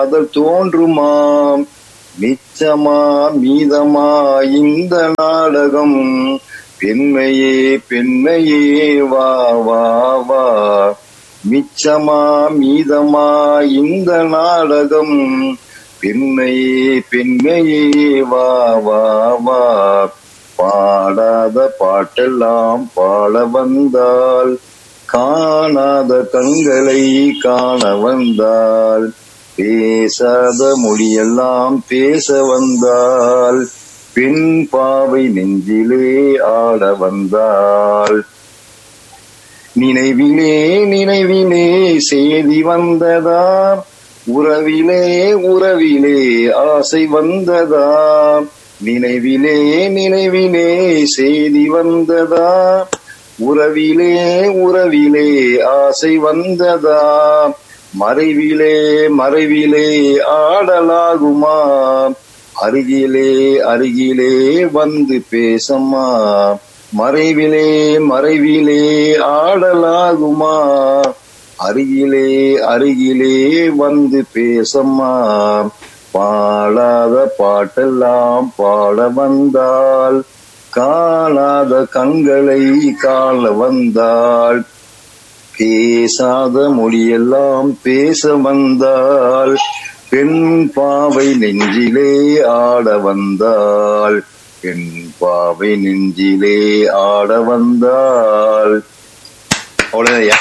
காதல் தோன்றுமாம் மிச்சமா மீதமா இந்த நாடகம் பெண்மையே பெண்மையே வா வா வா மிச்சமா மீதமா இந்த நாடகம் பெண்மையே பெண்மையே வா வா வா பாடாத பாட்டெல்லாம் பாட வந்தால் காணாத கண்களை காண வந்தால் பேசாத மொழியெல்லாம் பேச வந்தால் பெண் பாவை நெஞ்சிலே ஆட வந்தாள் நினைவிலே நினைவிலே செய்தி வந்ததா உறவிலே உறவிலே ஆசை வந்ததா நினைவிலே நினைவிலே செய்தி வந்ததா உறவிலே உறவிலே ஆசை வந்ததா மறைவிலே மறைவிலே ஆடலாகுமா அருகிலே அருகிலே வந்து பேசம்மா மறைவிலே மறைவிலே ஆடலாகுமா அருகிலே அருகிலே வந்து பேசம்மா பாடாத பாட்டெல்லாம் பாட வந்தால் காணாத கண்களை காண வந்தாள் பேசாத மொழியெல்லாம் பேச வந்தாள் பெண் பாவை நெஞ்சிலே ஆட வந்தாள் பெண் பாவை நெஞ்சிலே ஆட வந்தாள் அவ்வளவுதையா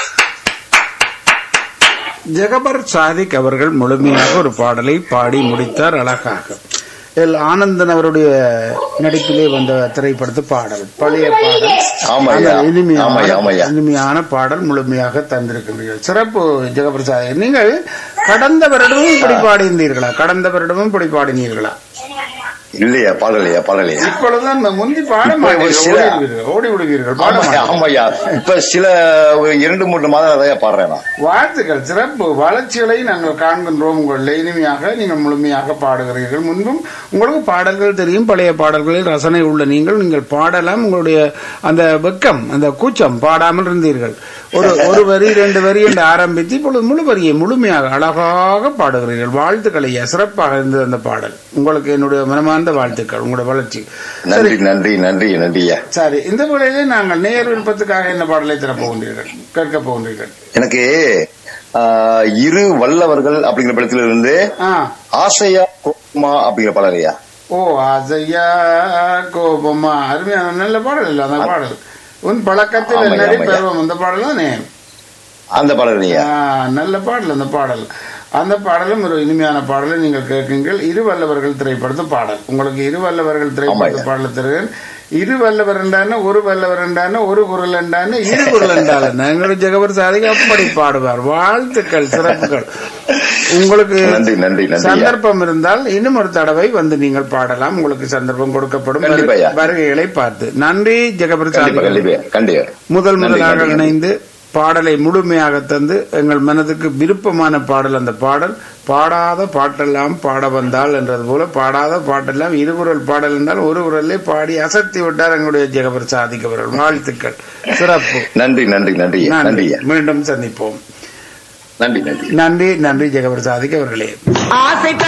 ஜெகபர் சாதிக் அவர்கள் முழுமையாக ஒரு பாடலை பாடி முடித்தார் அழகாக எல் ஆனந்தன் அவருடைய நடிப்பிலே வந்த திரைப்படத்து பாடல் பழைய பாடல் ஆமாய்யா. அந்த இனிமையான ஆமாய்யா, ஆமாய்யா. இனிமையான பாடல் முழுமையாக தந்திருக்கின்றீர்கள் சிறப்பு ஜெகபர் சாதிக் நீங்கள் கடந்த வருடமும் இப்படி பாடியிருந்தீர்களா கடந்த வருடமும் இப்படி பாடினீர்களா இல்லையா பாடலையா பாடலையா இப்பொழுதுதான் முந்தி பாட இப்ப மாட்டீர்கள் சில- ஓடி விடுவீர்கள் ஓடி விடுவீர்கள் பாட ஆமாய்யா மாட்டீர்கள். ஆமாய்யா இப்ப சில ஒரு இரண்டு மூன்று மாதம் அதையா பாடுறேன் நான் வாழ்த்துக்கள் சிறப்பு வளர்ச்சிகளை நாங்கள் காண்கின்றோம் உங்களில் இனிமையாக நீங்கள் முழுமையாக பாடுகிறீர்கள் முன்பும் உங்களுக்கு பாடல்கள் தெரியும் பழைய பாடல்களில் ரசனை உள்ள நீங்கள் நீங்கள் பாடலாம் உங்களுடைய அந்த வெக்கம் அந்த கூச்சம் பாடாமல் இருந்தீர்கள் ஒரு ஒரு வரி ரெண்டு வரி என்று ஆரம்பித்து இப்பொழுது முழு வரியை முழுமையாக அழகாக பாடுகிறீர்கள் வாழ்த்துக்கள் ஐயா சிறப்பாக இருந்தது அந்த பாடல் உங்களுக்கு என்னுடைய மனமார்ந்த வாழ்த்துக்கள் உங்களுடைய வளர்ச்சி நன்றி நன்றி நன்றி நன்றியா சரி இந்த வேளையிலே நாங்கள் நேர் விருப்பத்துக்காக என்ன பாடலை தரப் போகின்றீர்கள் கேட்கப் போகின்றீர்கள் எனக்கு ஆஹ், இரு வல்லவர்கள் அப்படிங்கிற படத்துல இருந்து ஆ ஆசையா கோமா அப்படிங்கிற பாடலையா ஓ ஆசையா கோபமா அருமையான நல்ல பாடல் இல்ல அந்த பாடல் உன் பழக்கத்தில் ஆமாய்யா, என்னடி ஆமாய்யா. பருவம் அந்த பாடல் தானே அந்த பாடல் நீங்க ஆ, நல்ல பாடல் அந்த பாடல் அந்த பாடலும் ஒரு இனிமையான பாடலை நீங்கள் கேட்குங்கள் இரு வல்லவர்கள் திரைப்படத்து பாடல் உங்களுக்கு இரு வல்லவர்கள் திரைப்படத்து ஆமாய்யா. பாடல் தருகிறேன் இரு வல்லவர் என்றான ஒரு வல்லவர் என்றான ஒரு குரல் என்றான இரு குரல் என்றால் எங்களுடைய ஜெகவர் சாதிக்கு அப்படி பாடுவார் வாழ்த்துக்கள் சிறப்புகள் உங்களுக்கு நன்றி நன்றி நன்றி சந்தர்ப்பம் இருந்தால் இன்னும் ஒரு தடவை வந்து நீங்கள் பாடலாம் உங்களுக்கு சந்தர்ப்பம் கொடுக்கப்படும் கண்டிப்பாய்யா. வருகைகளை பார்த்து நன்றி ஜெகபர் கண்டிப்பா சாதிகள் கண்டிப்பா கண்டிப்பா முதல் நன்றி, முதலாக நன்றி. இணைந்து பாடலை முழுமையாக தந்து எங்கள் மனதுக்கு விருப்பமான பாடல் அந்த பாடல் பாடாத பாட்டெல்லாம் பாட வந்தால் என்றது போல பாடாத பாட்டெல்லாம் இருகுரல் பாடல் என்றால் ஒரு குரலே பாடி அசத்தி விட்டார் எங்களுடைய ஜெகபர் சாதிக்கவர்கள் வாழ்த்துக்கள் சிறப்பு நன்றி நன்றி நன்றி நன்றி நன்றியா மீண்டும் சந்திப்போம் நன்றி நன்றி நன்றி நன்றி ஜெகபர் சாதிக் அவர்களே ஆசை